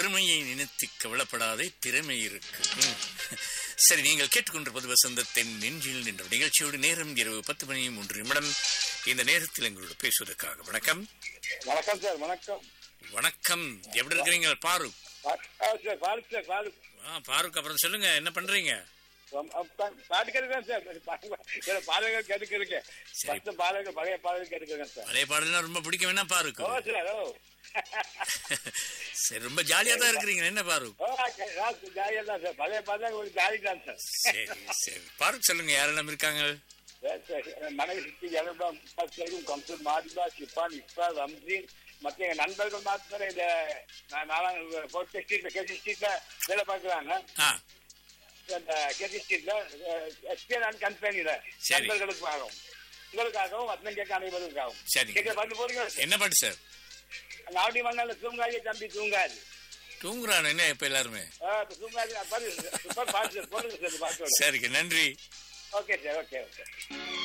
வறுமையை நினைத்து கவலைப்படாதே திறமை இருக்கு ம். சரி நீங்கள் கேட்டுக்கொண்டிருப்பது வசந்தத்தின் நெஞ்சில் நின்ற நிகழ்ச்சியோடு நேரம் இரவு பத்து மணி மூன்று நிமிடம் இந்த நேரத்தில் எங்களோடு பேசுவதற்காக வணக்கம் வணக்கம் சார் வணக்கம் வணக்கம் எப்படி இருக்கிறீங்க பாருக் ஆ, சார் பாருக் சார் பாருக் ஆ பாருக் அப்புறம் சொல்லுங்க என்ன பண்றீங்க பாட்டு கேட்டுக்கிறேன் சார் பாடல்கள் கேட்டுக்கிறேன் ஃபர்ஸ்ட் பாடல்கள் பழைய பாடல்கள் கேட்டுக்கிறேன் சார் பழைய பாடலாம் ரொம்ப பிடிக்கும் வேணா பாருக்கு ஓ சார் ஓ சரி ரொம்ப ஜாலியா தான் இருக்கிறீங்க என்ன பாருக் ஓ ஜாலியாக தான் சார் பழைய பாடல் ஒரு ஜாலி தான் சார் சரி சரி பாருக் சொல்லுங்க யாரெல்லாம் இருக்காங்க சார், சார், என் மனைவி சுத்தி எலபா முப்பாஸ்கரும் கம்சூர் மாதிபா ஷிஃபான் இக்பா ரம்ஜீன் மற்ற எங்க நண்பர்கள் மாத்திரம் இந்த நா- நாலாம் போர்ட் ஸ்ட்ரீட்ல கேசி ஸ்ட்ரீட்ல வேலை பார்க்குறாங்க ஆ அந்த கேசி ஸ்ட்ரீட்ல எஸ்பிஎன் கம்பெனியில சரி. நண்பர்களுக்காகவும் உங்களுக்காகவும் வசனம் கேட்க அனைவருக்காகவும் சரிங்க. கேட்க வந்து போறீங்க என்ன பாட்டு சார் நாடி மண்ணால தூங்காதே தம்பி தூங்காது தூங்குறான் என்ன இப்ப எல்லாருமே ஆ, இப்ப தூங்காது அது பாரு, சூப்பர் பாட்டு சார் போடுங்க சார் பாட்டு சரிங்க நன்றி ஓகே சார் ஓகே ஓகே